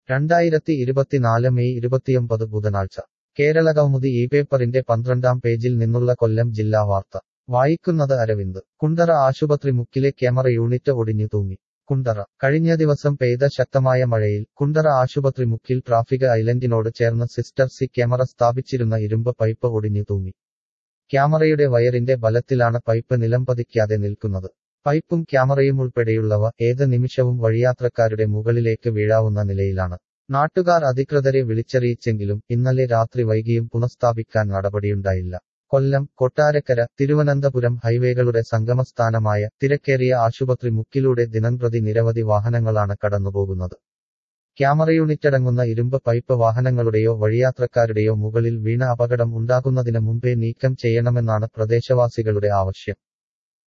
രണ്ടായിരത്തി ഇരുപത്തിനാല് മെയ് ഇരുപത്തിയൊമ്പത് ബുധനാഴ്ച കേരളകൗമുദി ഈ പേപ്പറിന്റെ പന്ത്രണ്ടാം പേജിൽ നിന്നുള്ള കൊല്ലം ജില്ലാ വാർത്ത വായിക്കുന്നത് അരവിന്ദ് കുണ്ടറ ആശുപത്രി മുക്കിലെ ക്യാമറ യൂണിറ്റ് ഒടിഞ്ഞു തൂങ്ങി കുണ്ടറ കഴിഞ്ഞ ദിവസം പെയ്ത ശക്തമായ മഴയിൽ കുണ്ടറ ആശുപത്രി മുക്കിൽ ട്രാഫിക് ഐലൻഡിനോട് ചേർന്ന് സിസ്റ്റർ സി ക്യാമറ സ്ഥാപിച്ചിരുന്ന ഇരുമ്പ് പൈപ്പ് ഒടിഞ്ഞു തൂങ്ങി ക്യാമറയുടെ വയറിന്റെ ബലത്തിലാണ് പൈപ്പ് നിലംപതിക്കാതെ നിൽക്കുന്നത് പൈപ്പും ക്യാമറയും ഉൾപ്പെടെയുള്ളവ ഏത് നിമിഷവും വഴിയാത്രക്കാരുടെ മുകളിലേക്ക് വീഴാവുന്ന നിലയിലാണ് നാട്ടുകാർ അധികൃതരെ വിളിച്ചറിയിച്ചെങ്കിലും ഇന്നലെ രാത്രി വൈകിയും പുനഃസ്ഥാപിക്കാൻ നടപടിയുണ്ടായില്ല കൊല്ലം കൊട്ടാരക്കര തിരുവനന്തപുരം ഹൈവേകളുടെ സംഗമസ്ഥാനമായ തിരക്കേറിയ ആശുപത്രി മുക്കിലൂടെ ദിനംപ്രതി നിരവധി വാഹനങ്ങളാണ് കടന്നുപോകുന്നത് ക്യാമറ യൂണിറ്റടങ്ങുന്ന ഇരുമ്പ് പൈപ്പ് വാഹനങ്ങളുടെയോ വഴിയാത്രക്കാരുടെയോ മുകളിൽ വീണ അപകടം ഉണ്ടാകുന്നതിന് മുമ്പേ നീക്കം ചെയ്യണമെന്നാണ് പ്രദേശവാസികളുടെ ആവശ്യം